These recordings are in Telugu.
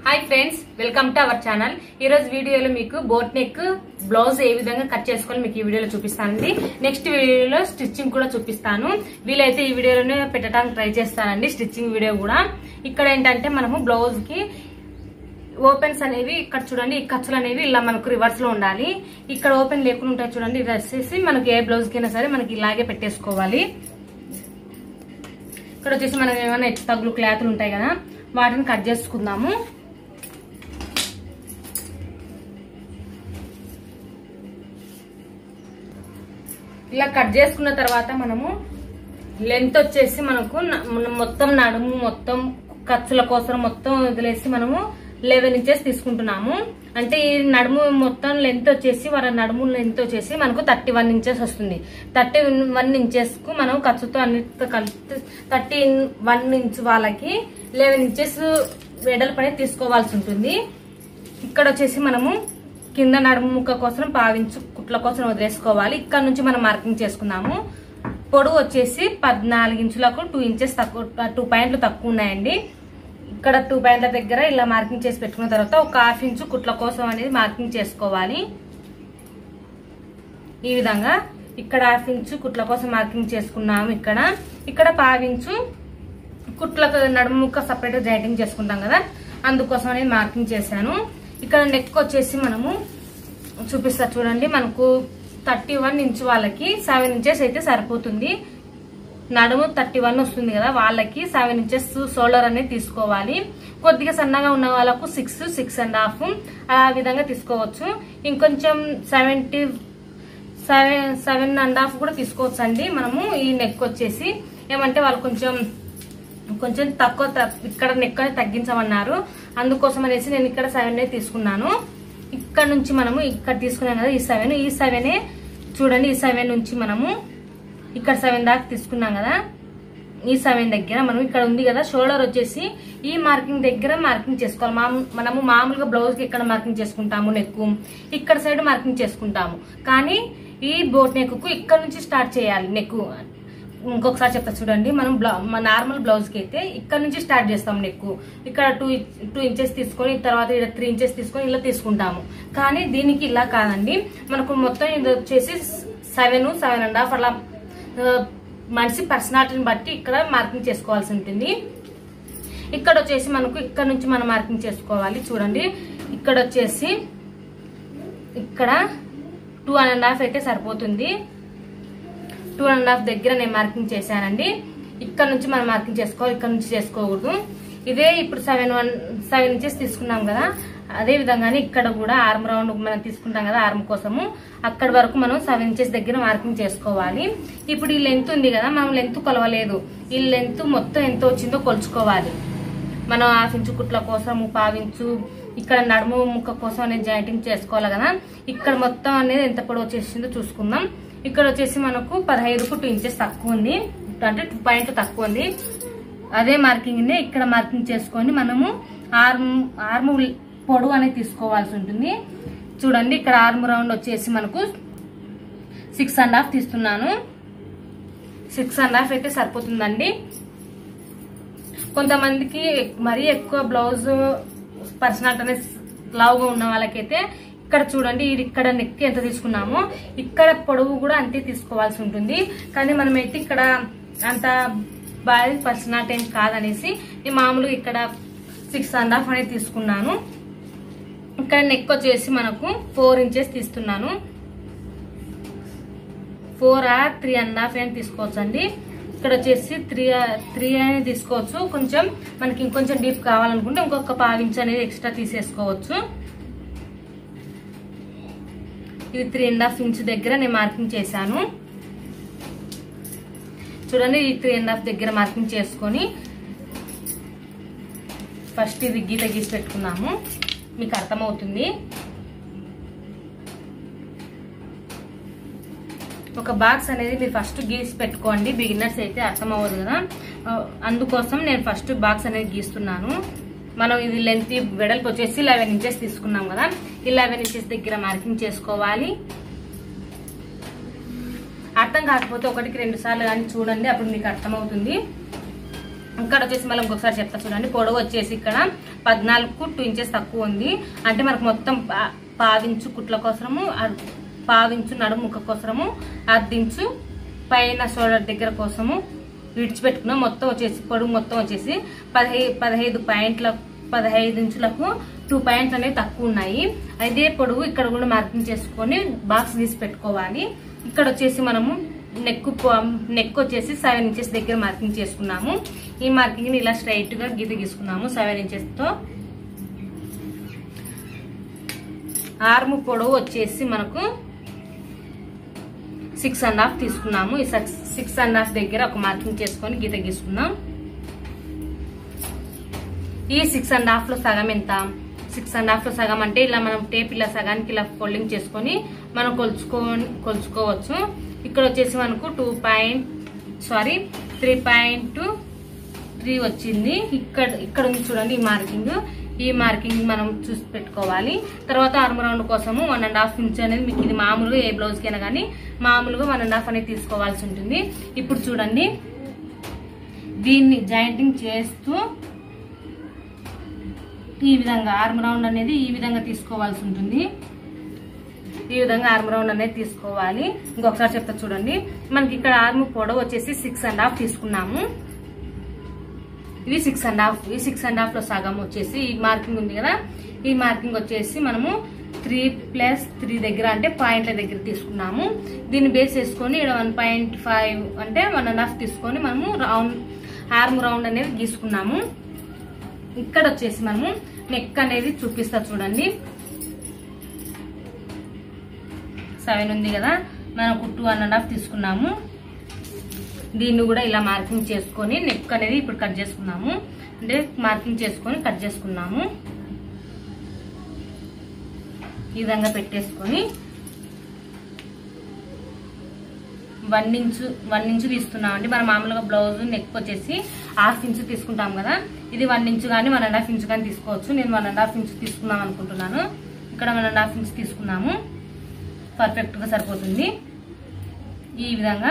hi friends welcome to our channel ఈ రోజు వీడియోలో మీకు బోట్ నెక్ బ్లౌజ్ ఏ విధంగా కట్ చేసుకోవాలి మీకు ఈ వీడియోలో చూపిస్తానండి నెక్స్ట్ వీడియోలో స్టిచ్చింగ్ కూడా చూపిస్తాను వీలైతే ఈ వీడియోలోనే పెట్టడానికి ట్రై చేస్తానండి స్టిచ్చింగ్ వీడియో కూడా ఇక్కడ ఏంటంటే మనము బ్లౌజ్ కి ఓపెన్స్ అనేవి ఇక్కడ చూడండి ఈ ఖర్చులు అనేవి ఇలా మనకు రివర్స్ లో ఉండాలి ఇక్కడ ఓపెన్ లేకుండా ఉంటాయి చూడండి ఇది వచ్చేసి మనకి ఏ బ్లౌజ్ కైనా సరే మనకి ఇలాగే పెట్టేసుకోవాలి ఇక్కడ వచ్చేసి మనకి ఏమైనా హెచ్చు తగ్గులు క్లాత్లు ఉంటాయి కదా వాటిని కట్ చేసుకుందాము ఇలా కట్ చేసుకున్న తర్వాత మనము లెంత్ వచ్చేసి మనకు న- మన మొత్తం నడుము మొత్తం ఖర్చుల కోసం మొత్తం వదిలేసి మనము లెవెన్ ఇంచెస్ తీసుకుంటున్నాము అంటే ఈ నడుము మొత్తం లెంత్ వచ్చేసి వాళ్ళ నడుము లెంత్ వచ్చేసి మనకు థర్టీ వన్ ఇంచెస్ వస్తుంది థర్టీ వన్ ఇంచెస్ కు మనం ఖర్చుతో అన్నిటితో కలిపి థర్టీ వన్ ఇంచ్ వాళ్ళకి లెవెన్ ఇంచెస్ వెడల్పు అనేది తీసుకోవాల్సి ఉంటుంది ఇక్కడ వచ్చేసి మనము కింద నడుము ముక్క కోసం పావించు కుట్ల కోసం వదిలేసుకోవాలి ఇక్కడ నుంచి మనం మార్కింగ్ చేసుకున్నాము పొడవు వచ్చేసి పద్నాలుగు ఇంచులకు టూ ఇంచెస్ తక్కువ టూ పాయింట్లు తక్కువ ఉన్నాయండి ఇక్కడ టూ పాయింట్ల దగ్గర ఇలా మార్కింగ్ చేసి పెట్టుకున్న తర్వాత ఒక హాఫ్ ఇంచు కుట్ల కోసం అనేది మార్కింగ్ చేసుకోవాలి ఈ విధంగా ఇక్కడ హాఫ్ ఇంచు కుట్ల కోసం మార్కింగ్ చేసుకున్నాము ఇక్కడ ఇక్కడ పావించు కుట్లకు నడుము ముక్క సపరేట్ జాయింటింగ్ చేసుకుంటాం కదా అందుకోసం అనేది మార్కింగ్ చేశాను ఇక్కడ నెక్ వచ్చేసి మనము చూపిస్తా చూడండి మనకు థర్టీ వన్ ఇంచ్ వాళ్ళకి సెవెన్ ఇంచెస్ అయితే సరిపోతుంది నడుము థర్టీ వన్ వస్తుంది కదా వాళ్ళకి సెవెన్ ఇంచెస్ షోల్డర్ అనేది తీసుకోవాలి కొద్దిగా సన్నగా ఉన్న వాళ్ళకు సిక్స్ సిక్స్ అండ్ హాఫ్ ఆ విధంగా తీసుకోవచ్చు ఇంకొంచెం seventy seven seven and half కూడా తీసుకోవచ్చు అండి మనము ఈ నెక్ వచ్చేసి ఏమంటే వాళ్ళు కొంచెం కొంచెం తక్కువ త- ఇక్కడ నెక్ అనేది తగ్గించమన్నారు అందుకోసం అనేసి నేను ఇక్కడ సెవెన్ తీసుకున్నాను ఇక్కడ నుంచి మనము ఇక్కడ తీసుకున్నాం కదా ఈ సెవెన్ ఈ సెవెనే చూడండి ఈ సెవెన్ నుంచి మనము ఇక్కడ సెవెన్ దాకా తీసుకున్నాం కదా ఈ సెవెన్ దగ్గర మనం ఇక్కడ ఉంది కదా షోల్డర్ వచ్చేసి ఈ మార్కింగ్ దగ్గర మార్కింగ్ చేసుకోవాలి మాము- మనము మామూలుగా బ్లౌజ్ కి ఇక్కడ మార్కింగ్ చేసుకుంటాము నెక్ ఇక్కడ సైడ్ మార్కింగ్ చేసుకుంటాము కానీ ఈ బోట్ నెక్ కు ఇక్కడ నుంచి స్టార్ట్ చేయాలి నెక్ ఇంకొకసారి చెప్తా చూడండి మనం బ్లౌ- మన నార్మల్ బ్లౌజ్ కి అయితే ఇక్కడ నుంచి స్టార్ట్ చేస్తాం నెక్ ఇక్కడ టూ టూ ఇంచెస్ తీసుకొని తర్వాత ఇక్కడ త్రీ ఇంచెస్ తీసుకొని ఇలా తీసుకుంటాము కానీ దీనికి ఇలా కాదండి మనకు మొత్తం ఇది వచ్చేసి సెవెన్ సెవెన్ అండ్ హాఫ్ అలా ఆ, మనిషి పర్సనాలిటీని బట్టి ఇక్కడ మార్కింగ్ చేసుకోవాల్సి ఉంటుంది ఇక్కడ వచ్చేసి మనకు ఇక్కడ నుంచి మనం మార్కింగ్ చేసుకోవాలి చూడండి ఇక్కడ వచ్చేసి ఇక్కడ టూ అండ్ హాఫ్ అయితే సరిపోతుంది టూ అండ్ హాఫ్ దగ్గర నేను మార్కింగ్ చేశానండి ఇక్కడ నుంచి మనం మార్కింగ్ చేసుకోవాలి ఇక్కడ నుంచి చేసుకోకూడదు ఇదే ఇప్పుడు సెవెన్ వన్ సెవెన్ ఇంచెస్ తీసుకున్నాం కదా అదే విధంగానే ఇక్కడ కూడా ఆర్మ్ రౌండ్ మనం తీసుకుంటాం కదా ఆర్మ్ కోసము అక్కడ వరకు మనం సెవెన్ ఇంచెస్ దగ్గర మార్కింగ్ చేసుకోవాలి ఇప్పుడు ఈ లెంత్ ఉంది కదా మనం లెంత్ కొలవలేదు ఈ లెంత్ మొత్తం ఎంత వచ్చిందో కొలుచుకోవాలి మనం హాఫ్ ఇంచు కుట్ల కోసం పావించు ఇక్కడ నడుము ముక్క కోసం అనేది జాయింటింగ్ చేసుకోవాలి కదా ఇక్కడ మొత్తం అనేది ఎంత పొడవు వచ్చేసిందో చూసుకుందాం ఇక్కడ వచ్చేసి మనకు పదహైదుకు టూ ఇంచెస్ తక్కువ ఉంది అంటే టూ పాయింట్ తక్కువ ఉంది అదే మార్కింగ్ ని ఇక్కడ మార్కింగ్ చేసుకొని మనము ఆర్మ్ ఆర్మ్ పొడవు అనేది తీసుకోవాల్సి ఉంటుంది చూడండి ఇక్కడ ఆర్మ్ రౌండ్ వచ్చేసి మనకు సిక్స్ అండ్ హాఫ్ తీస్తున్నాను సిక్స్ అండ్ హాఫ్ అయితే సరిపోతుందండి కొంతమందికి మరీ ఎక్కువ బ్లౌజ్ పర్సనాలిటీ అనేది లావుగా ఉన్న వాళ్ళకైతే ఇక్కడ చూడండి ఇది ఇక్కడ నెక్ ఎంత తీసుకున్నామో ఇక్కడ పొడవు కూడా అంతే తీసుకోవాల్సి ఉంటుంది కానీ మనమైతే ఇక్కడ అంత బాగా పర్సనాలిటీ ఏం కాదనేసి నేను మామూలుగా ఇక్కడ సిక్స్ అండ్ హాఫ్ అనేది తీసుకున్నాను ఇక్కడ నెక్ వచ్చేసి మనకు ఫోర్ ఇంచెస్ తీస్తున్నాను four or three and half అని తీసుకోవచ్చు అండి ఇక్కడ వచ్చేసి త్రీ త్రీ అని తీసుకోవచ్చు కొంచెం మనకి ఇంకొంచెం డీప్ కావాలనుకుంటే ఇంకొక పావించ్ అనేది ఎక్స్ట్రా తీసేసుకోవచ్చు ఇది త్రీ అండ్ హాఫ్ ఇంచ్ దగ్గర నేను మార్కింగ్ చేశాను చూడండి ఈ త్రీ అండ్ హాఫ్ దగ్గర మార్కింగ్ చేసుకొని ఫస్ట్ ఇది గీత గీసి పెట్టుకున్నాము మీకు అర్థమవుతుంది ఒక బాక్స్ అనేది మీరు ఫస్ట్ గీసి పెట్టుకోండి బిగినర్స్ అయితే అర్థం అవ్వదు కదా ఆ, అందుకోసం నేను ఫస్ట్ బాక్స్ అనేది గీస్తున్నాను మనం ఇది లెంత్ వెడల్పు వచ్చేసి లెవెన్ ఇంచెస్ తీసుకున్నాం కదా ఈ లెవెన్ ఇంచెస్ దగ్గర మార్కింగ్ చేసుకోవాలి అర్థం కాకపోతే ఒకటికి రెండు సార్లు కానీ చూడండి అప్పుడు మీకు అర్థమవుతుంది ఇక్కడ వచ్చేసి మళ్ళీ ఇంకొకసారి చెప్తా చూడండి పొడవు వచ్చేసి ఇక్కడ పద్నాలుగు టూ ఇంచెస్ తక్కువ ఉంది అంటే మనకు మొత్తం పా- పావించు కుట్ల కోసము అర్- పావించు నడుము ముక్క కోసము అర్ధించు పైన షోల్డర్ దగ్గర కోసము విడిచిపెట్టుకున్నాం మొత్తం వచ్చేసి పొడుగు మొత్తం వచ్చేసి పదహై పదహైదు పాయింట్ల పదహైదు ఇంచులకు టూ పాయింట్స్ అనేవి తక్కువ ఉన్నాయి అదే పొడవు ఇక్కడ కూడా మార్కింగ్ చేసుకొని బాక్స్ తీసి పెట్టుకోవాలి ఇక్కడ వచ్చేసి మనము నెక్ నెక్ వచ్చేసి సెవెన్ ఇంచెస్ దగ్గర మార్కింగ్ చేసుకున్నాము ఈ మార్కింగ్ ని ఇలా స్ట్రైట్ గా గీత గీసుకున్నాము సెవెన్ ఇంచెస్ తో ఆర్మ్ పొడవు వచ్చేసి మనకు సిక్స్ అండ్ హాఫ్ తీసుకున్నాము ఈ సిక్స్ అండ్ హాఫ్ దగ్గర ఒక మార్కింగ్ చేసుకొని గీత గీసుకున్నాం ఈ సిక్స్ అండ్ హాఫ్ లో సగం ఎంత సిక్స్ అండ్ హాఫ్ లో సగం అంటే ఇలా మనం టేప్ ఇలా సగానికి ఇలా ఫోల్డింగ్ చేసుకొని మనం కొలుచుకొని కొలుచుకోవచ్చు ఇక్కడ వచ్చేసి మనకు two point sorry three point three వచ్చింది ఇక్కడ ఇక్కడ ఉంది చూడండి ఈ మార్కింగ్ ఈ మార్కింగ్ మనం చూసి పెట్టుకోవాలి తర్వాత ఆర్మ్ రౌండ్ కోసము వన్ అండ్ హాఫ్ ఇంచ్ అనేది మీకు ఇది మామూలుగా ఏ బ్లౌజ్ కైనా కానీ మామూలుగా వన్ అండ్ హాఫ్ అనేది తీసుకోవాల్సి ఉంటుంది ఇప్పుడు చూడండి దీన్ని జాయింటింగ్ చేస్తూ ఈ విధంగా ఆర్మ్ రౌండ్ అనేది ఈ విధంగా తీసుకోవాల్సి ఉంటుంది ఈ విధంగా ఆర్మ్ రౌండ్ అనేది తీసుకోవాలి ఇంకొకసారి చెప్తా చూడండి మనకి ఇక్కడ ఆర్మ్ పొడవు వచ్చేసి సిక్స్ అండ్ హాఫ్ తీసుకున్నాము ఇది సిక్స్ అండ్ హాఫ్ ఈ సిక్స్ అండ్ హాఫ్ లో సగం వచ్చేసి ఈ మార్కింగ్ ఉంది కదా ఈ మార్కింగ్ వచ్చేసి మనము త్రీ ప్లస్ త్రీ దగ్గర అంటే పాయింట్ల దగ్గర తీసుకున్నాము దీన్ని బేస్ చేసుకొని ఇక్కడ వన్ పాయింట్ ఫైవ్ అంటే వన్ అండ్ హాఫ్ తీసుకొని మనము రౌండ్ ఆర్మ్ రౌండ్ అనేది గీసుకున్నాము ఇక్కడ వచ్చేసి మనము నెక్ అనేది చూపిస్తా చూడండి సెవెన్ ఉంది కదా మనకు టూ వన్ అండ్ హాఫ్ తీసుకున్నాము దీన్ని కూడా ఇలా మార్కింగ్ చేసుకొని నెక్ అనేది ఇప్పుడు కట్ చేసుకున్నాము అంటే మార్కింగ్ చేసుకొని కట్ చేసుకున్నాము ఈ విధంగా పెట్టేసుకొని వన్ ఇంచు వన్ ఇంచు తీసుకున్నాం అంటే మనం మామూలుగా బ్లౌజ్ నెక్ వచ్చేసి హాఫ్ ఇంచు తీసుకుంటాం కదా ఇది వన్ ఇంచు కానీ వన్ అండ్ హాఫ్ ఇంచు కానీ తీసుకోవచ్చు నేను వన్ అండ్ హాఫ్ ఇంచు తీసుకుందాం అనుకుంటున్నాను ఇక్కడ వన్ అండ్ హాఫ్ ఇంచు తీసుకున్నాము పర్ఫెక్ట్ గా సరిపోతుంది ఈ విధంగా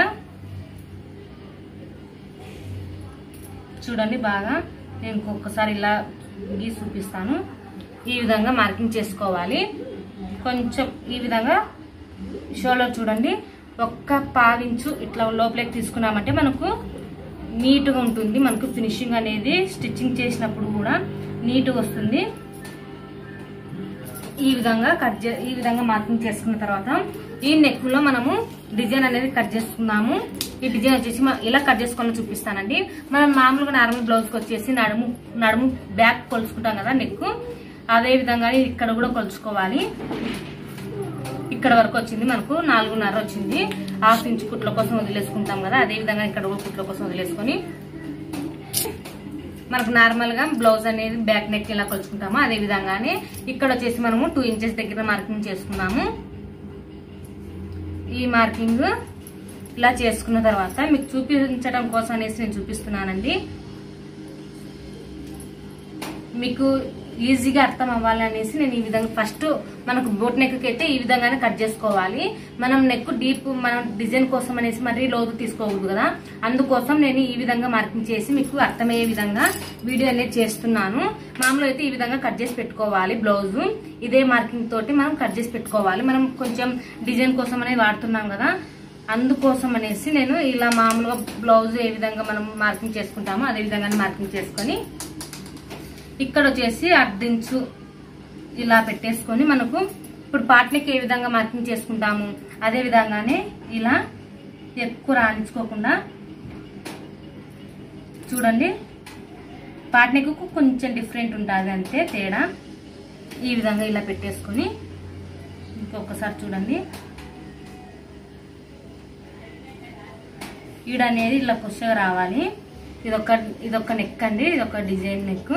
చూడండి బాగా నేను ఇంకొకసారి ఇలా గీసి చూపిస్తాను ఈ విధంగా మార్కింగ్ చేసుకోవాలి కొంచెం ఈ విధంగా షోల్డర్ చూడండి ఒక్క పావించు ఇట్లా లోపలికి తీసుకున్నామంటే మనకు నీట్గా ఉంటుంది మనకు ఫినిషింగ్ అనేది స్టిచ్చింగ్ చేసినప్పుడు కూడా నీట్గా వస్తుంది ఈ విధంగా కట్ చే ఈ విధంగా మార్కింగ్ చేసుకున్న తర్వాత ఈ నెక్ లో మనము డిజైన్ అనేది కట్ చేసుకున్నాము ఈ డిజైన్ వచ్చేసి మ- ఇలా కట్ చేసుకొని చూపిస్తానండి మనం మామూలుగా నార్మల్ బ్లౌజ్ కి వచ్చేసి నడుము నడుము బ్యాక్ కొలుచుకుంటాం కదా నెక్ అదే విధంగా ఇక్కడ కూడా కొలుచుకోవాలి ఇక్కడ వరకు వచ్చింది మనకు నాలుగున్నర వచ్చింది హాఫ్ ఇంచ్ కుట్ల కోసం వదిలేసుకుంటాం కదా అదే విధంగా ఇక్కడ కూడా కుట్ల కోసం వదిలేసుకొని మనకు నార్మల్ గా బ్లౌజ్ అనేది బ్యాక్ నెక్ ఇలా కొలుచుకుంటాము అదే విధంగానే ఇక్కడ వచ్చేసి మనము టూ ఇంచెస్ దగ్గర మార్కింగ్ చేసుకున్నాము ఈ మార్కింగ్ ఇలా చేసుకున్న తర్వాత మీకు చూపించడం కోసం అనేసి నేను చూపిస్తున్నానండి మీకు ఈజీగా అర్థం అవ్వాలి అనేసి నేను ఈ విధంగా ఫస్ట్ మనకు బోట్ నెక్ అయితే ఈ విధంగానే కట్ చేసుకోవాలి మనం నెక్ డీప్ మనం డిజైన్ కోసం అనేసి మరీ లోతు తీసుకోకూడదు కదా అందుకోసం నేను ఈ విధంగా మార్కింగ్ చేసి మీకు అర్థమయ్యే విధంగా వీడియో అనేది చేస్తున్నాను మామూలు అయితే ఈ విధంగా కట్ చేసి పెట్టుకోవాలి బ్లౌజ్ ఇదే మార్కింగ్ తోటి మనం కట్ చేసి పెట్టుకోవాలి మనం కొంచెం డిజైన్ కోసం అనేది వాడుతున్నాం కదా అందుకోసం అనేసి నేను ఇలా మామూలుగా బ్లౌజ్ ఏ విధంగా మనం మార్కింగ్ చేసుకుంటామో అదే విధంగా మార్కింగ్ చేసుకొని ఇక్కడ వచ్చేసి అర్ధించు ఇలా పెట్టేసుకొని మనకు ఇప్పుడు పాట్లకి ఏ విధంగా మార్కింగ్ చేసుకుంటాము అదే విధంగానే ఇలా ఎక్కువ రాణించుకోకుండా చూడండి పాట్నెక్ కొంచెం డిఫరెంట్ ఉంటుంది అంతే తేడా ఈ విధంగా ఇలా పెట్టేసుకొని ఇంకొకసారి చూడండి ఈడ అనేది ఇలా కొచ్చగా రావాలి ఇదొక ఇదొక నెక్ అండి ఇదొక డిజైన్ నెక్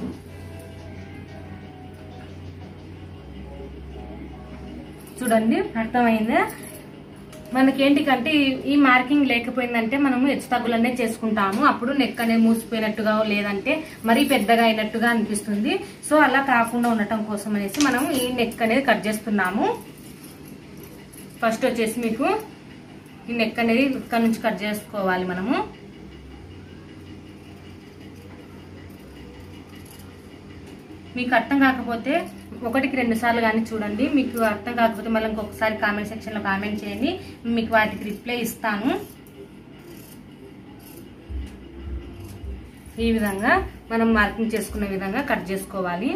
చూడండి అర్థమైందా మనకేంటికంటే ఈ- ఈ మార్కింగ్ లేకపోయిందంటే మనము హెచ్చు తగ్గులనే చేసుకుంటాము అప్పుడు నెక్ అనేది మూసిపోయినట్టుగా లేదంటే మరీ పెద్దగా అయినట్టుగా అనిపిస్తుంది సో అలా కాకుండా ఉండటం కోసం అనేసి మనం ఈ నెక్ అనేది కట్ చేస్తున్నాము ఫస్ట్ వచ్చేసి మీకు ఈ నెక్ అనేది ఇక్కడ నుంచి కట్ చేసుకోవాలి మనము మీకు అర్థం కాకపోతే ఒకటికి రెండు సార్లు కానీ చూడండి మీకు అర్థం కాకపోతే మళ్ళీ ఇంకొకసారి కామెంట్ సెక్షన్లో కామెంట్ చేయండి మీకు వాటికి రిప్లై ఇస్తాను ఈ విధంగా మనం మార్కింగ్ చేసుకున్న విధంగా కట్ చేసుకోవాలి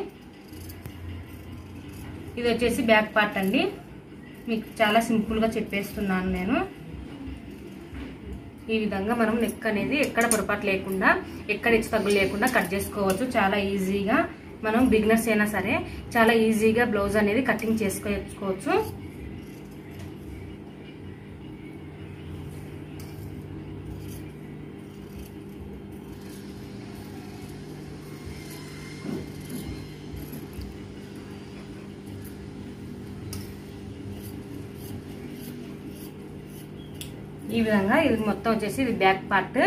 ఇది వచ్చేసి బ్యాక్ పార్ట్ అండి మీకు చాలా సింపుల్గా చెప్పేస్తున్నాను నేను ఈ విధంగా మనం నెక్ అనేది ఎక్కడ పొరపాటు లేకుండా ఎక్కడ ఇచ్చి తగ్గు లేకుండా కట్ చేసుకోవచ్చు చాలా ఈజీగా మనం బిగినర్స్ అయినా సరే చాలా ఈజీగా బ్లౌజ్ అనేది కటింగ్ చేసుకోవచ్చు ఈ విధంగా ఇది మొత్తం వచ్చేసి ఇది బ్యాక్ పార్ట్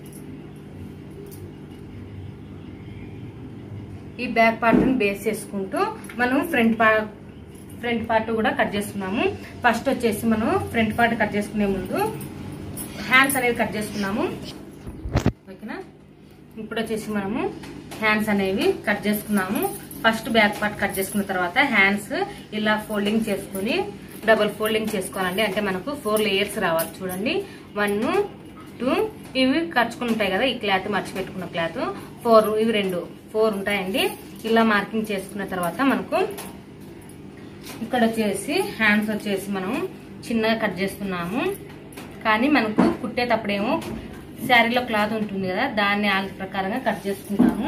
ఈ బ్యాక్ పార్ట్ ని బేస్ చేసుకుంటూ మనం ఫ్రంట్ పార్ట్ ఫ్రంట్ పార్ట్ కూడా కట్ చేస్తున్నాము ఫస్ట్ వచ్చేసి మనం ఫ్రంట్ పార్ట్ కట్ చేసుకునే ముందు హ్యాండ్స్ అనేవి కట్ చేసుకున్నాము ఓకేనా ఇప్పుడు వచ్చేసి మనము హ్యాండ్స్ అనేవి కట్ చేసుకున్నాము ఫస్ట్ బ్యాక్ పార్ట్ కట్ చేసుకున్న తర్వాత హ్యాండ్స్ ఇలా ఫోల్డింగ్ చేసుకుని డబుల్ ఫోల్డింగ్ చేసుకోవాలండి అంటే మనకు ఫోర్ లేయర్స్ రావాలి చూడండి వన్ టూ ఇవి కట్టుకుని ఉంటాయి కదా ఈ క్లాత్ మర్చిపెట్టుకున్న క్లాత్ ఫోర్ ఇవి రెండు ఫోర్ ఉంటాయండి ఇలా మార్కింగ్ చేసుకున్న తర్వాత మనకు ఇక్కడ వచ్చేసి హ్యాండ్స్ వచ్చేసి మనం చిన్నగా కట్ చేస్తున్నాము కానీ మనకు కుట్టేటప్పుడేమో శారీలో క్లాత్ ఉంటుంది కదా దాన్ని ఆల్ట్ ప్రకారంగా కట్ చేసుకుంటాము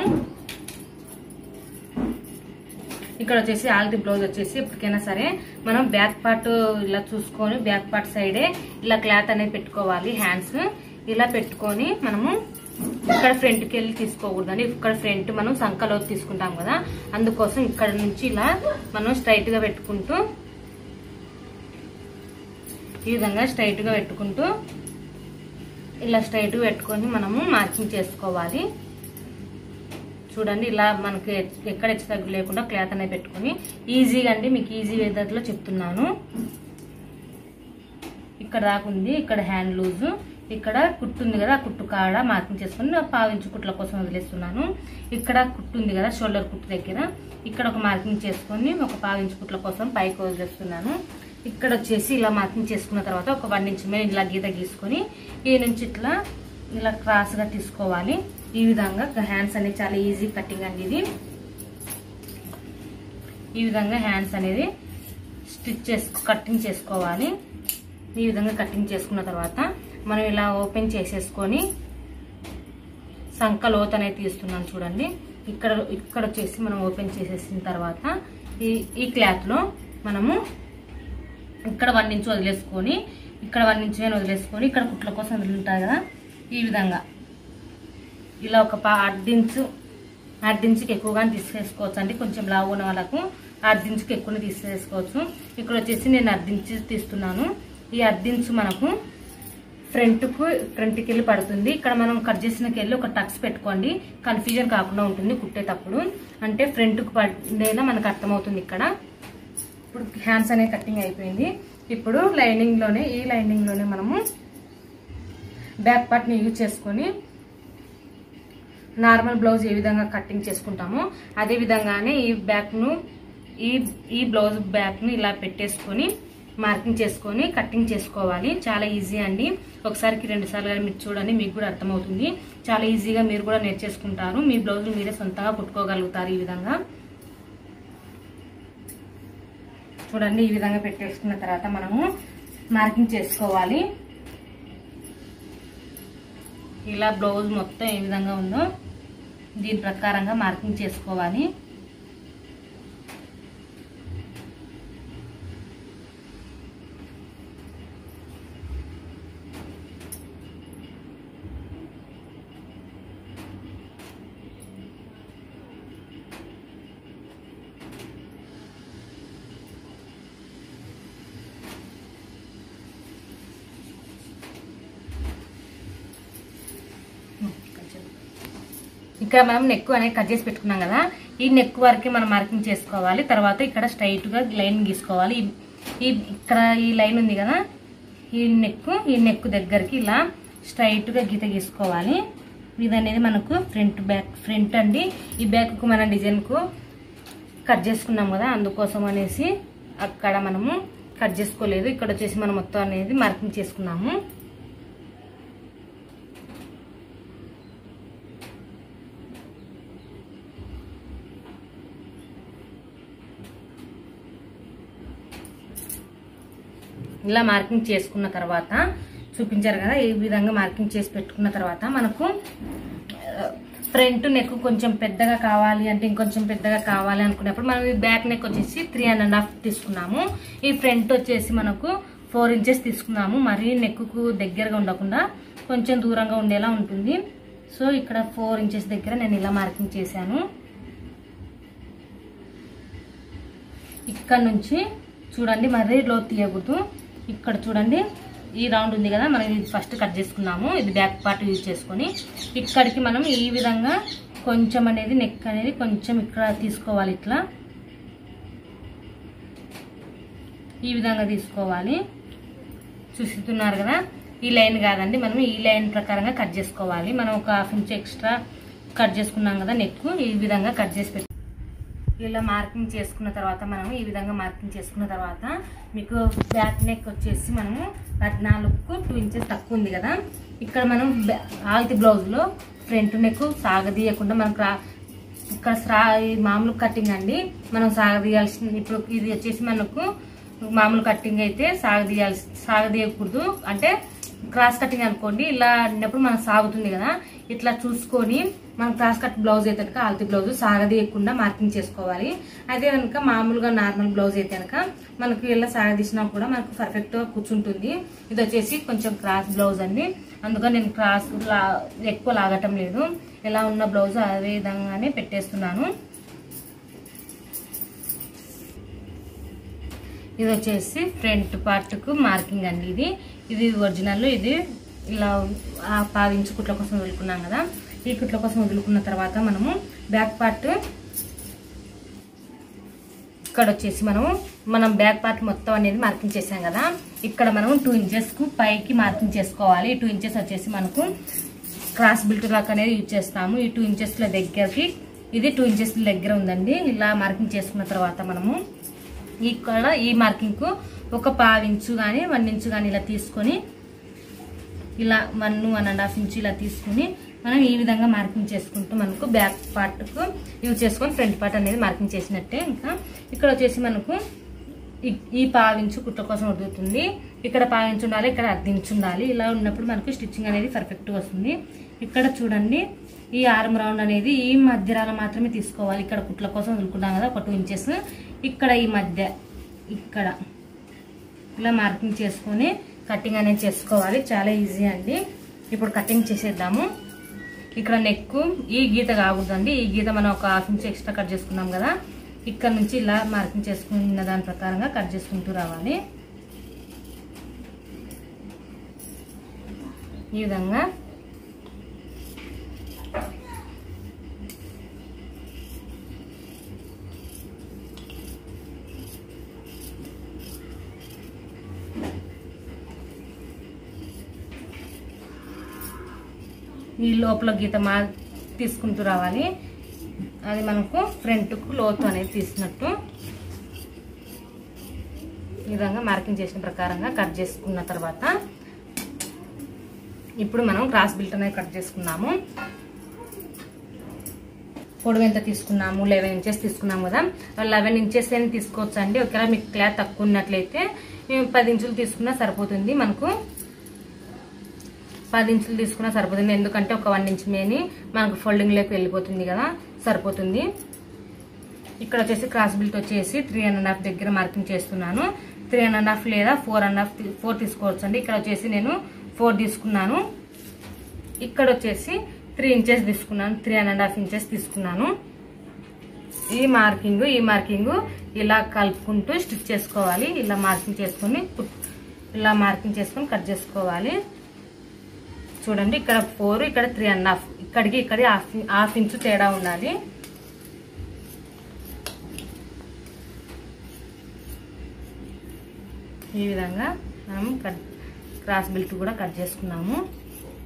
ఇక్కడ వచ్చేసి ఆల్టీ బ్లౌజ్ వచ్చేసి ఎప్పటికైనా సరే మనం బ్యాక్ పార్ట్ ఇలా చూసుకొని బ్యాక్ పార్ట్ సైడే ఇలా క్లాత్ అనేది పెట్టుకోవాలి హ్యాండ్స్ ఇలా పెట్టుకొని మనము ఇక్కడ ఫ్రంట్కి వెళ్ళి తీసుకోకూడదండి ఇక్కడ ఫ్రంట్ మనం సంకలో తీసుకుంటాం కదా అందుకోసం ఇక్కడ నుంచి ఇలా మనం స్ట్రైట్ గా పెట్టుకుంటూ ఈ విధంగా స్ట్రైట్ గా పెట్టుకుంటూ ఇలా స్ట్రైట్ గా పెట్టుకొని మనము మార్కింగ్ చేసుకోవాలి చూడండి ఇలా మనకి ఎక్కడ హెచ్చు తగ్గు లేకుండా క్లాత్ అనేది పెట్టుకొని ఈజీగా అండి మీకు ఈజీ వేదట్లో చెప్తున్నాను ఇక్కడ రాకుంది ఇక్కడ హ్యాండ్ లూజ్ ఇక్కడ కుట్టు ఉంది కదా ఆ కుట్టు కాడ మార్కింగ్ చేసుకొని పావించు కుట్ల కోసం వదిలేస్తున్నాను ఇక్కడ కుట్టు ఉంది కదా షోల్డర్ కుట్టు దగ్గర ఇక్కడ ఒక మార్కింగ్ చేసుకొని ఒక పావించు కుట్ల కోసం పైకి వదిలేస్తున్నాను ఇక్కడ వచ్చేసి ఇలా మార్కింగ్ చేసుకున్న తర్వాత ఒక వన్ ఇంచ్ మీద ఇలా గీత గీసుకొని ఈ నుంచి ఇట్లా ఇలా క్రాస్ గా తీసుకోవాలి ఈ విధంగా హ్యాండ్స్ అనేది చాలా ఈజీ కటింగ్ అండి ఇది ఈ విధంగా హ్యాండ్స్ అనేది స్టిచ్ చేసు కటింగ్ చేసుకోవాలి ఈ విధంగా కటింగ్ చేసుకున్న తర్వాత మనం ఇలా ఓపెన్ చేసేసుకొని సంక లోత్ అనేది తీస్తున్నాను చూడండి ఇక్కడ ఇక్కడ వచ్చేసి మనం ఓపెన్ చేసేసిన తర్వాత ఈ ఈ క్లాత్లో మనము ఇక్కడ వన్ ఇంచ్ వదిలేసుకొని ఇక్కడ వన్ ఇంచ్ నేను వదిలేసుకొని ఇక్కడ కుట్ల కోసం వదులుంటాయి కదా ఈ విధంగా ఇలా ఒక పా అర్ధించు అర్ధించుకి ఎక్కువగా తీసేసుకోవచ్చు అండి కొంచెం లావు ఉన్న వాళ్ళకు అర్ధించుకి ఎక్కువ తీసేసుకోవచ్చు ఇక్కడ వచ్చేసి నేను అర్ధించి తీస్తున్నాను ఈ అర్ధించు మనకు ఫ్రంట్కు ఫ్రంట్కి వెళ్ళి పడుతుంది ఇక్కడ మనం కట్ చేసిన వెళ్ళి ఒక టక్స్ పెట్టుకోండి కన్ఫ్యూజన్ కాకుండా ఉంటుంది కుట్టేటప్పుడు అంటే ఫ్రంట్కు పడేలా మనకు అర్థమవుతుంది ఇక్కడ ఇప్పుడు హ్యాండ్స్ అనే కటింగ్ అయిపోయింది ఇప్పుడు లైనింగ్ లోనే ఈ లైనింగ్ లోనే మనము బ్యాక్ పార్ట్ ని యూజ్ చేసుకొని నార్మల్ బ్లౌజ్ ఏ విధంగా కటింగ్ చేసుకుంటామో అదే విధంగానే ఈ బ్యాక్ ను ఈ ఈ బ్లౌజ్ బ్యాక్ ని ఇలా పెట్టేసుకొని మార్కింగ్ చేసుకొని కటింగ్ చేసుకోవాలి చాలా ఈజీ అండి ఒకసారికి రెండు సార్లు కానీ మీరు చూడండి మీకు కూడా అర్థమవుతుంది చాలా ఈజీగా మీరు కూడా నేర్చేసుకుంటారు మీ బ్లౌజ్ మీరే సొంతంగా కుట్టుకోగలుగుతారు ఈ విధంగా చూడండి ఈ విధంగా పెట్టేసుకున్న తర్వాత మనము మార్కింగ్ చేసుకోవాలి ఇలా బ్లౌజ్ మొత్తం ఏ విధంగా ఉందో దీని ప్రకారంగా మార్కింగ్ చేసుకోవాలి ఇక్కడ మనం నెక్ అనేది కట్ చేసి పెట్టుకున్నాం కదా ఈ నెక్ వరకు మనం మార్కింగ్ చేసుకోవాలి తర్వాత ఇక్కడ స్ట్రైట్ గా లైన్ గీసుకోవాలి ఈ- ఈ ఇక్కడ ఈ లైన్ ఉంది కదా ఈ నెక్ ఈ నెక్ దగ్గరికి ఇలా స్ట్రైట్ గా గీత గీసుకోవాలి ఇది అనేది మనకు ఫ్రంట్ బ్యాక్ ఫ్రంట్ అండి ఈ బ్యాక్ కు మన డిజైన్ కు కట్ చేసుకున్నాం కదా అందుకోసం అనేసి అక్కడ మనము కట్ చేసుకోలేదు ఇక్కడ వచ్చేసి మనం మొత్తం అనేది మార్కింగ్ చేసుకున్నాము ఇలా మార్కింగ్ చేసుకున్న తర్వాత చూపించారు కదా ఈ విధంగా మార్కింగ్ చేసి పెట్టుకున్న తర్వాత మనకు ఫ్రంట్ నెక్ కొంచెం పెద్దగా కావాలి అంటే ఇంకొంచెం పెద్దగా కావాలి అనుకున్నప్పుడు మనం ఈ బ్యాక్ నెక్ వచ్చేసి త్రీ అండ్ హాఫ్ తీసుకున్నాము ఈ ఫ్రంట్ వచ్చేసి మనకు ఫోర్ ఇంచెస్ తీసుకున్నాము మరీ నెక్కు దగ్గరగా ఉండకుండా కొంచెం దూరంగా ఉండేలా ఉంటుంది సో ఇక్కడ ఫోర్ ఇంచెస్ దగ్గర నేను ఇలా మార్కింగ్ చేశాను ఇక్కడ నుంచి చూడండి మరీ లో తీయకూడదు ఇక్కడ చూడండి ఈ రౌండ్ ఉంది కదా మనం ఇది ఫస్ట్ కట్ చేసుకున్నాము ఇది బ్యాక్ పార్ట్ యూజ్ చేసుకొని ఇక్కడికి మనం ఈ విధంగా కొంచెం అనేది నెక్ అనేది కొంచెం ఇక్కడ తీసుకోవాలి ఇట్లా ఈ విధంగా తీసుకోవాలి చూస్తున్నారు కదా ఈ లైన్ కాదండి మనం ఈ లైన్ ప్రకారంగా కట్ చేసుకోవాలి మనం ఒక హాఫ్ ఇంచ్ ఎక్స్ట్రా కట్ చేసుకున్నాం కదా నెక్ ఈ విధంగా కట్ చేసి పెట్టి ఇలా మార్కింగ్ చేసుకున్న తర్వాత మనం ఈ విధంగా మార్కింగ్ చేసుకున్న తర్వాత మీకు బ్యాక్ నెక్ వచ్చేసి మనము పద్నాలుగుకు టూ ఇంచెస్ తక్కువ ఉంది కదా ఇక్కడ మనం బ్యా- ఆల్తి బ్లౌజ్లో ఫ్రంట్ నెక్ సాగదీయకుండా మనకు రా ఇక్కడ స్రా ఈ మామూలు కటింగ్ అండి మనం సాగదీయాల్సిన ఇప్పుడు ఇది వచ్చేసి మనకు మామూలు కటింగ్ అయితే సాగదీయాల్సి సాగదీయకూడదు అంటే క్రాస్ కటింగ్ అనుకోండి ఇలా అన్నప్పుడు మనం సాగుతుంది కదా ఇట్లా చూసుకొని మనం క్రాస్ కట్ బ్లౌజ్ అయితే కనుక ఆల్తి బ్లౌజ్ సాగదీయకుండా మార్కింగ్ చేసుకోవాలి అదే కనుక మామూలుగా నార్మల్ బ్లౌజ్ అయితే కనుక మనకు ఇలా సాగదీసినా కూడా మనకు పర్ఫెక్ట్ గా కూర్చుంటుంది ఇది వచ్చేసి కొంచెం క్రాస్ బ్లౌజ్ అండి అందుకని నేను క్రాస్ లా ఎక్కువ లాగటం లేదు ఎలా ఉన్న బ్లౌజ్ అదే విధంగానే పెట్టేస్తున్నాను ఇది వచ్చేసి ఫ్రంట్ పార్ట్కు మార్కింగ్ అండి ఇది ఇది ఒరిజినల్ ఇది ఇలా ఆ పావించి కుట్ల కోసం వదులుకున్నాం కదా ఈ కుట్ల కోసం వదులుకున్న తర్వాత మనము బ్యాక్ పార్ట్ ఇక్కడ వచ్చేసి మనం మనం బ్యాక్ పార్ట్ మొత్తం అనేది మార్కింగ్ చేసాం కదా ఇక్కడ మనం టూ ఇంచెస్ కు పైకి మార్కింగ్ చేసుకోవాలి టూ ఇంచెస్ వచ్చేసి మనకు క్రాస్ బిల్ట్ లాక్ అనేది యూజ్ చేస్తాము ఈ టూ ఇంచెస్ల దగ్గరికి ఇది టూ ఇంచెస్ దగ్గర ఉందండి ఇలా మార్కింగ్ చేసుకున్న తర్వాత మనము ఇక్కడ ఈ మార్కింగ్ కు ఒక పావించు కానీ వన్ ఇంచు కానీ ఇలా తీసుకొని ఇలా one one and half inch ఇలా తీసుకుని మనం ఈ విధంగా మార్కింగ్ చేసుకుంటూ మనకు బ్యాక్ పార్ట్కు యూజ్ చేసుకొని ఫ్రంట్ పార్ట్ అనేది మార్కింగ్ చేసినట్టే ఇంకా ఇక్కడ వచ్చేసి మనకు ఈ- ఈ పావించు కుట్ల కోసం ఉడుకుతుంది ఇక్కడ పావించు ఉండాలి ఇక్కడ అర్ధించు ఉండాలి ఇలా ఉన్నప్పుడు మనకు స్టిచ్చింగ్ అనేది పర్ఫెక్ట్ వస్తుంది ఇక్కడ చూడండి ఈ ఆర్మ్ రౌండ్ అనేది ఈ మధ్యరాల మాత్రమే తీసుకోవాలి ఇక్కడ కుట్ల కోసం వదులుకున్నాం కదా ఒక టూ ఇంచెస్ ఇక్కడ ఈ మధ్య ఇక్కడ ఇలా మార్కింగ్ చేసుకొని కటింగ్ అనేది చేసుకోవాలి చాలా ఈజీ అండి ఇప్పుడు కటింగ్ చేసేద్దాము ఇక్కడ నెక్ ఈ గీత కాకూడదండి ఈ గీత మనం ఒక హాఫ్ ఇంచ్ ఎక్స్ట్రా కట్ చేసుకున్నాం కదా ఇక్కడ నుంచి ఇలా మార్కింగ్ చేసుకున్న దాని ప్రకారంగా కట్ చేసుకుంటూ రావాలి ఈ విధంగా ఈ లోపల గీత మా తీసుకుంటూ రావాలి అది మనకు ఫ్రంట్కు లోతు అనేది తీసినట్టు ఈ విధంగా మార్కింగ్ చేసిన ప్రకారంగా కట్ చేసుకున్న తర్వాత ఇప్పుడు మనం క్రాస్ బిల్ట్ అనేది కట్ చేసుకున్నాము పొడవు ఎంత తీసుకున్నాము లెవెన్ ఇంచెస్ తీసుకున్నాము కదా లెవెన్ ఇంచెస్ అని తీసుకోవచ్చు అండి ఒకవేళ మీకు క్లాత్ తక్కువ ఉన్నట్లయితే ఏ, పది ఇంచులు తీసుకున్నా సరిపోతుంది మనకు పది ఇంచులు తీసుకున్నా సరిపోతుంది ఎందుకంటే ఒక వన్ ఇంచ్ మేని మనకు ఫోల్డింగ్లోకి వెళ్ళిపోతుంది కదా సరిపోతుంది ఇక్కడ వచ్చేసి క్రాస్ బిల్ట్ వచ్చేసి త్రీ అండ్ హాఫ్ దగ్గర మార్కింగ్ చేస్తున్నాను త్రీ అండ్ హాఫ్ లేదా ఫోర్ అండ్ హాఫ్ ఫోర్ తీసుకోవచ్చు అండి ఇక్కడ వచ్చేసి నేను ఫోర్ తీసుకున్నాను ఇక్కడ వచ్చేసి త్రీ ఇంచెస్ తీసుకున్నాను త్రీ అండ్ హాఫ్ ఇంచెస్ తీసుకున్నాను ఈ మార్కింగ్ ఈ మార్కింగ్ ఇలా కలుపుకుంటూ స్టిచ్ చేసుకోవాలి ఇలా మార్కింగ్ చేసుకొని కుట్- ఇలా మార్కింగ్ చేసుకొని కట్ చేసుకోవాలి చూడండి ఇక్కడ ఫోర్ ఇక్కడ త్రీ అండ్ హాఫ్ ఇక్కడికి ఇక్కడి హాఫ్ హాఫ్ ఇంచు తేడా ఉండాలి ఈ విధంగా మనం కట్ క్రాస్ బెల్ట్ కూడా కట్ చేసుకున్నాము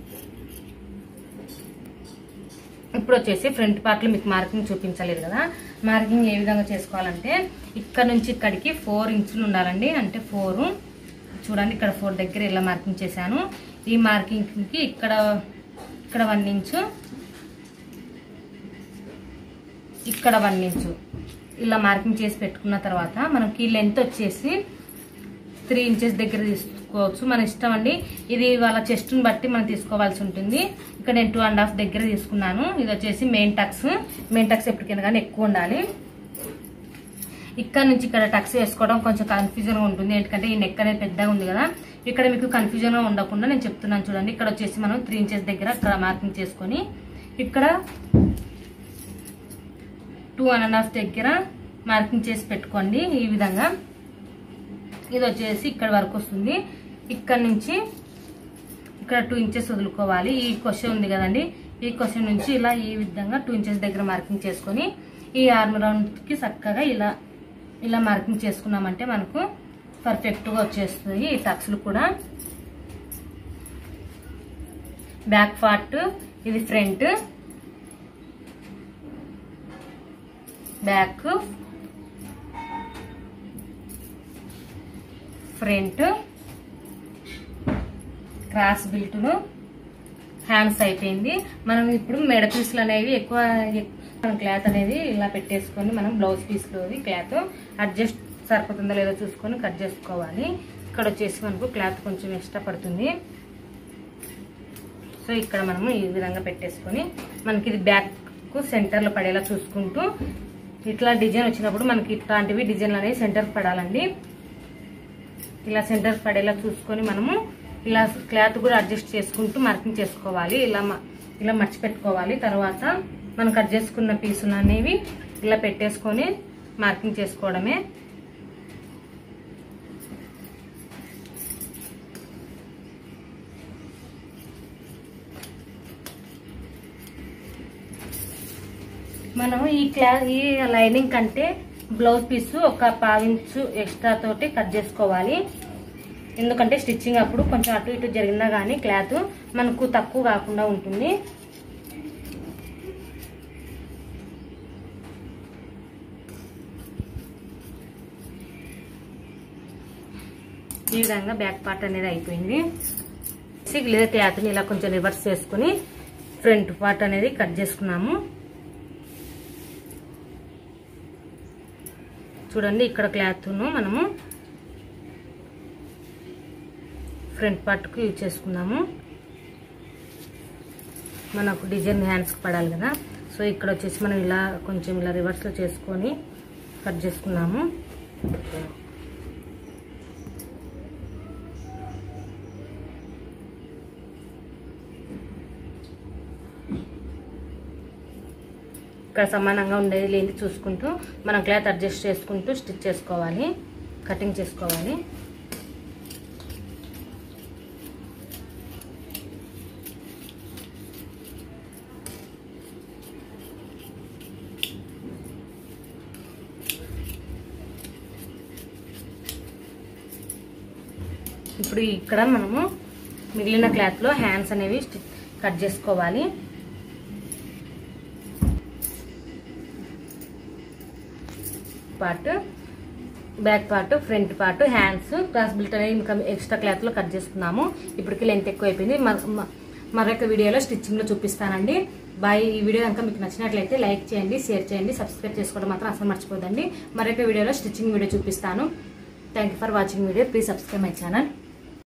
ఇప్పుడు వచ్చేసి ఫ్రంట్ పార్ట్లో మీకు మార్కింగ్ చూపించలేదు కదా మార్కింగ్ ఏ విధంగా చేసుకోవాలంటే ఇక్కడ నుంచి ఇక్కడికి ఫోర్ ఇంచులు ఉండాలండి అంటే ఫోర్ చూడండి ఇక్కడ ఫోర్ దగ్గర ఇలా మార్కింగ్ చేశాను ఈ మార్కింగ్కి ఇక్కడ ఇక్కడ వన్ ఇంచు ఇక్కడ వన్ ఇంచు ఇలా మార్కింగ్ చేసి పెట్టుకున్న తర్వాత మనకి లెంత్ వచ్చేసి త్రీ ఇంచెస్ దగ్గర తీసుకోవచ్చు మన ఇష్టం అండి ఇది వాళ్ళ చెస్ట్ని బట్టి మనం తీసుకోవాల్సి ఉంటుంది ఇక్కడ నేను టూ అండ్ హాఫ్ దగ్గర తీసుకున్నాను ఇది వచ్చేసి మెయిన్ టక్స్ మెయిన్ టక్స్ ఎప్పటికైనా కానీ ఎక్కువ ఉండాలి ఇక్కడ నుంచి ఇక్కడ టక్స్ వేసుకోవడం కొంచెం కన్ఫ్యూజన్గా ఉంటుంది ఎందుకంటే ఈ నెక్ అనేది పెద్దగా ఉంది కదా ఇక్కడ మీకు కన్ఫ్యూజన్గా ఉండకుండా నేను చెప్తున్నాను చూడండి ఇక్కడ వచ్చేసి మనం త్రీ ఇంచెస్ దగ్గర ఇక్కడ మార్కింగ్ చేసుకొని ఇక్కడ టూ అండ్ హాఫ్ దగ్గర మార్కింగ్ చేసి పెట్టుకోండి ఈ విధంగా ఇది వచ్చేసి ఇక్కడ వరకు వస్తుంది ఇక్కడ నుంచి ఇక్కడ టూ ఇంచెస్ వదులుకోవాలి ఈ క్వశ్చన్ ఉంది కదండి ఈ క్వశ్చన్ నుంచి ఇలా ఈ విధంగా టూ ఇంచెస్ దగ్గర మార్కింగ్ చేసుకొని ఈ ఆర్మ్ రౌండ్కి చక్కగా ఇలా ఇలా మార్కింగ్ చేసుకున్నామంటే మనకు పర్ఫెక్ట్గా వచ్చేస్తుంది ఈ టక్స్లు కూడా బ్యాక్ పార్ట్ ఇది ఫ్రంట్ బ్యాక్ ఫ్రంట్ క్రాస్ బిల్టులు హ్యాండ్స్ అయిపోయింది మనం ఇప్పుడు మెడ పీసులు అనేవి ఎక్కువ ఎక్కువ క్లాత్ అనేది ఇలా పెట్టేసుకొని మనం బ్లౌజ్ పీస్లోది క్లాత్ అడ్జస్ట్ సరిపోతుందో లేదో చూసుకొని కట్ చేసుకోవాలి ఇక్కడ వచ్చేసి మనకు క్లాత్ కొంచెం ఎక్స్ట్రా పడుతుంది సో ఇక్కడ మనము ఈ విధంగా పెట్టేసుకొని మనకి ఇది బ్యాక్ సెంటర్లో పడేలా చూసుకుంటూ ఇట్లా డిజైన్ వచ్చినప్పుడు మనకి ఇట్లాంటివి డిజైన్లు అనేవి సెంటర్ పడాలండి ఇలా సెంటర్ పడేలా చూసుకొని మనము ఇలా క్లాత్ కూడా అడ్జస్ట్ చేసుకుంటూ మార్కింగ్ చేసుకోవాలి ఇలా మ- ఇలా మర్చి పెట్టుకోవాలి తర్వాత మనం కట్ చేసుకున్న పీసులు అనేవి ఇలా పెట్టేసుకొని మార్కింగ్ చేసుకోవడమే మనం ఈ క్లా ఈ లైనింగ్ కంటే బ్లౌజ్ పీస్ ఒక పావించు ఎక్స్ట్రా తోటి కట్ చేసుకోవాలి ఎందుకంటే స్టిచ్చింగ్ అప్పుడు కొంచెం అటు ఇటు జరిగినా కానీ క్లాత్ మనకు తక్కువ కాకుండా ఉంటుంది ఈ విధంగా బ్యాక్ పార్ట్ అనేది అయిపోయింది లేదా క్లాత్ని ఇలా కొంచెం రివర్స్ చేసుకుని ఫ్రంట్ పార్ట్ అనేది కట్ చేసుకున్నాము చూడండి ఇక్కడ క్లాత్ను మనము ఫ్రంట్ పార్ట్కు యూజ్ చేసుకున్నాము మనకు డిజైన్ హ్యాండ్స్కి పడాలి కదా సో ఇక్కడ వచ్చేసి మనం ఇలా కొంచెం ఇలా రివర్స్లో చేసుకొని కట్ చేసుకున్నాము ఇక్కడ సమానంగా ఉండేది లేని చూసుకుంటూ మనం క్లాత్ అడ్జస్ట్ చేసుకుంటూ స్టిచ్ చేసుకోవాలి కటింగ్ చేసుకోవాలి ఇప్పుడు ఇక్కడ మనము మిగిలిన క్లాత్లో హ్యాండ్స్ అనేవి స్టిచ్ కట్ చేసుకోవాలి part back part front part hands cross belt అనేది ఇంకా ఎక్స్ట్రా క్లాత్ లో కట్ చేసుకున్నాము ఇప్పటికి లెంత్ ఎక్కువ అయిపోయింది మర- మ- మరొక వీడియోలో స్టిచ్చింగ్ లో చూపిస్తానండి బాయ్ ఈ వీడియో కనుక మీకు నచ్చినట్లయితే లైక్ చేయండి షేర్ చేయండి సబ్స్క్రైబ్ చేసుకోవడం మాత్రం అసలు మర్చిపోదండి మరొక వీడియోలో స్టిచ్చింగ్ వీడియో చూపిస్తాను thank for watching video please subscribe my channel